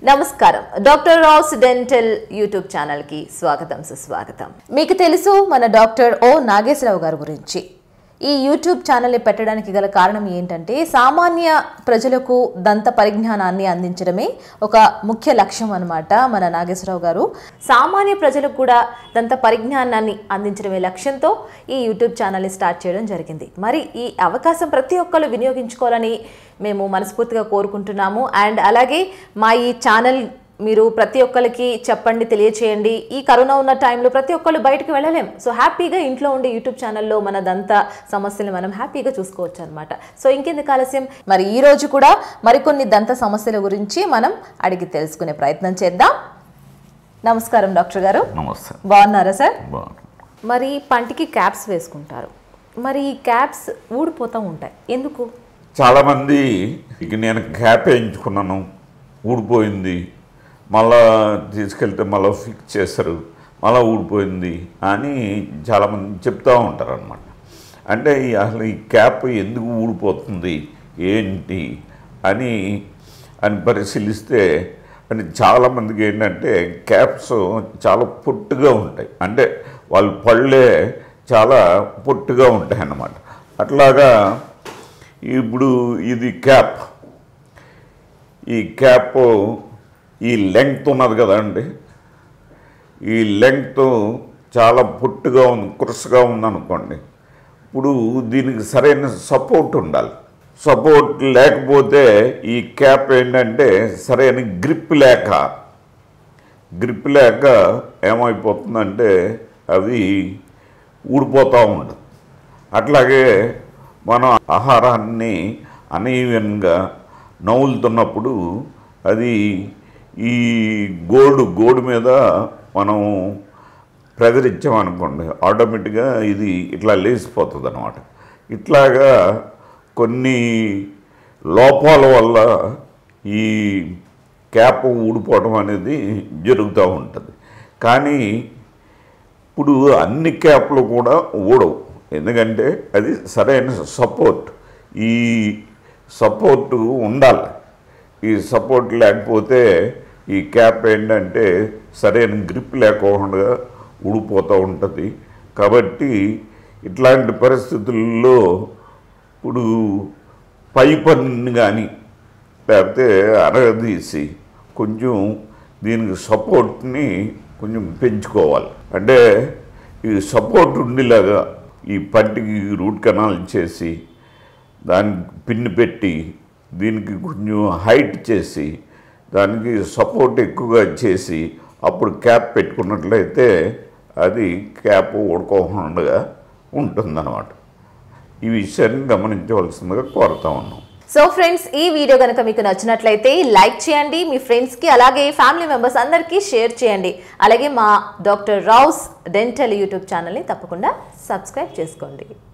నమస్కారం doctor Ross dental YouTube ఛానల్కి స్వాగతం సుస్వాగతం మీకు తెలుసు మన డాక్టర్ ఓ నాగేశ్వరరావు గారి గురించి ఈ యూట్యూబ్ ఛానల్ని పెట్టడానికి గల కారణం ఏంటంటే సామాన్య ప్రజలకు దంత పరిజ్ఞానాన్ని అందించడమే ఒక ముఖ్య లక్ష్యం అన్నమాట మన నాగేశ్వరరావు గారు సామాన్య ప్రజలకు కూడా దంత పరిజ్ఞానాన్ని అందించడమే లక్ష్యంతో ఈ యూట్యూబ్ ఛానల్ని స్టార్ట్ చేయడం జరిగింది మరి ఈ అవకాశం ప్రతి ఒక్కరు వినియోగించుకోవాలని మేము మనస్ఫూర్తిగా కోరుకుంటున్నాము అండ్ అలాగే మా ఈ ఛానల్ మీరు ప్రతి ఒక్కరికి చెప్పండి తెలియచేయండి ఈ కరోనా ఉన్న టైంలో ప్రతి ఒక్కళ్ళు బయటకు వెళ్ళలేం సో హ్యాపీగా ఇంట్లో ఉండే యూట్యూబ్ ఛానల్లో మన దంత సమస్యలు మనం హ్యాపీగా చూసుకోవచ్చు అనమాట సో ఇంకెందుకు ఆలస్యం మరి ఈ రోజు కూడా మరికొన్ని దంత సమస్యల గురించి మనం అడిగి తెలుసుకునే ప్రయత్నం చేద్దాం నమస్కారం డాక్టర్ గారు నమస్తే బాగున్నారా సార్ బాగున్నాను మరి పంటికి క్యాప్స్ వేసుకుంటారు మరి ఈ క్యాప్స్ ఊడిపోతూ ఉంటాయి ఎందుకు చాలామంది ఇక నేను క్యాప్ వేయించుకున్నాను ఊడిపోయింది మళ్ళా తీసుకెళ్తే మళ్ళీ ఫిక్స్ చేస్తారు మళ్ళీ ఊడిపోయింది అని చాలామంది చెప్తూ ఉంటారు అనమాట అంటే ఈ అసలు ఈ క్యాప్ ఎందుకు ఊడిపోతుంది ఏంటి అని అని పరిశీలిస్తే అంటే చాలామందికి ఏంటంటే క్యాప్స్ చాలా పొట్టుగా ఉంటాయి అంటే వాళ్ళ పళ్ళే చాలా పొట్టుగా ఉంటాయి అన్నమాట అట్లాగా ఇప్పుడు ఇది క్యాప్ ఈ క్యాప్ ఈ లెంగ్త్ ఉన్నది కదండి ఈ లెంగ్త్ చాలా పొట్టుగా ఉంది కురుసుగా ఉందనుకోండి ఇప్పుడు దీనికి సరైన సపోర్ట్ ఉండాలి సపోర్ట్ లేకపోతే ఈ క్యాప్ ఏంటంటే సరైన గ్రిప్ లేక గ్రిప్ లేక ఏమైపోతుందంటే అవి ఊడిపోతూ ఉండదు అట్లాగే మనం ఆహారాన్ని అనీవెన్గా నవ్వులుతున్నప్పుడు అది ఈ గోడు గోడు మీద మనం ప్రెజర్ ఇచ్చామనుకోండి ఆటోమేటిక్గా ఇది ఇట్లా లేచిపోతుంది అనమాట ఇట్లాగా కొన్ని లోపాల వల్ల ఈ క్యాప్ ఊడిపోవడం అనేది జరుగుతూ ఉంటుంది కానీ ఇప్పుడు అన్ని క్యాప్లు కూడా ఊడవు ఎందుకంటే అది సరైన సపోర్ట్ ఈ సపోర్ట్ ఉండాలి ఈ సపోర్ట్ లేకపోతే ఈ క్యాప్ ఏంటంటే సరైన గ్రిప్ లేకుండా ఊడిపోతూ ఉంటుంది కాబట్టి ఇట్లాంటి పరిస్థితుల్లో ఇప్పుడు పై పన్ను కానీ లేకపోతే అరగదీసి కొంచెం దీనికి సపోర్ట్ని కొంచెం పెంచుకోవాలి అంటే ఈ సపోర్ట్ ఉండేలాగా ఈ పంటికి రూట్ కెనాల్ చేసి దానికి పిన్ను పెట్టి దీనికి కొంచెం హైట్ చేసి దానికి సపోర్ట్ ఎక్కువగా చేసి అప్పుడు క్యాప్ పెట్టుకున్నట్లయితే అది క్యాప్ ఊడుకోకుండా ఉంటుందన్నమాట ఈ విషయాన్ని గమనించవలసిందిగా కోరుతా ఉన్నాం సో ఫ్రెండ్స్ ఈ వీడియో కనుక మీకు నచ్చినట్లయితే లైక్ చేయండి మీ ఫ్రెండ్స్కి అలాగే ఫ్యామిలీ మెంబర్స్ అందరికీ షేర్ చేయండి అలాగే మా డాక్టర్ రావుస్ డెంటల్ యూట్యూబ్ ఛానల్ని తప్పకుండా సబ్స్క్రైబ్ చేసుకోండి